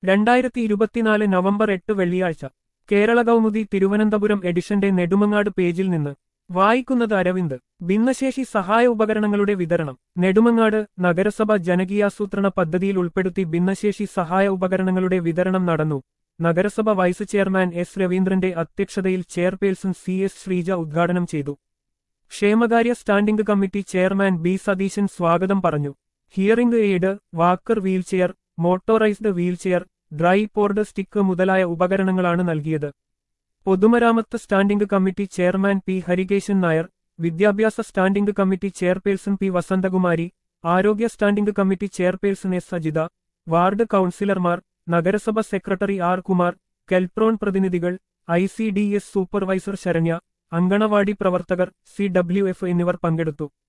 രണ്ടായിരത്തി ഇരുപത്തിനാല് നവംബർ എട്ട് വെള്ളിയാഴ്ച കേരള കൗമുദി തിരുവനന്തപുരം എഡിഷന്റെ നെടുമങ്ങാട് പേജിൽ നിന്ന് വായിക്കുന്നത് അരവിന്ദ് ഭിന്നശേഷി സഹായ ഉപകരണങ്ങളുടെ വിതരണം നെടുമങ്ങാട് നഗരസഭ ജനകീയാസൂത്രണ പദ്ധതിയിൽ ഉൾപ്പെടുത്തി ഭിന്നശേഷി സഹായ ഉപകരണങ്ങളുടെ വിതരണം നടന്നു നഗരസഭ വൈസ് ചെയർമാൻ എസ് രവീന്ദ്രന്റെ അധ്യക്ഷതയിൽ ചെയർപേഴ്സൺ സി എസ് ശ്രീജ ഉദ്ഘാടനം ചെയ്തു ക്ഷേമകാര്യ standing committee chairman B Satheesan സ്വാഗതം പറഞ്ഞു hearing aid walker wheelchair motorised wheelchair tripod stick മുതലായ ഉപകരണങ്ങളാണ് നൽകിയത് പൊതുമരാമത്ത് standing committee chairman P Harikesan Nair വിദ്യാഭ്യാസ standing committee chairperson P Vasanthakumari ആരോഗ്യ standing committee chairperson S Ajitha ward കൌൺസിലർമാർ നഗരസഭ സെക്രട്ടറി ആർ കുമാർ കെൽട്രോൺ പ്രതിനിധികൾ I C D S supervisor Saranya anganwadi പ്രവർത്തകർ സി ഡബ്ല്യു എഫ് എന്നിവർ പങ്കെടുത്തു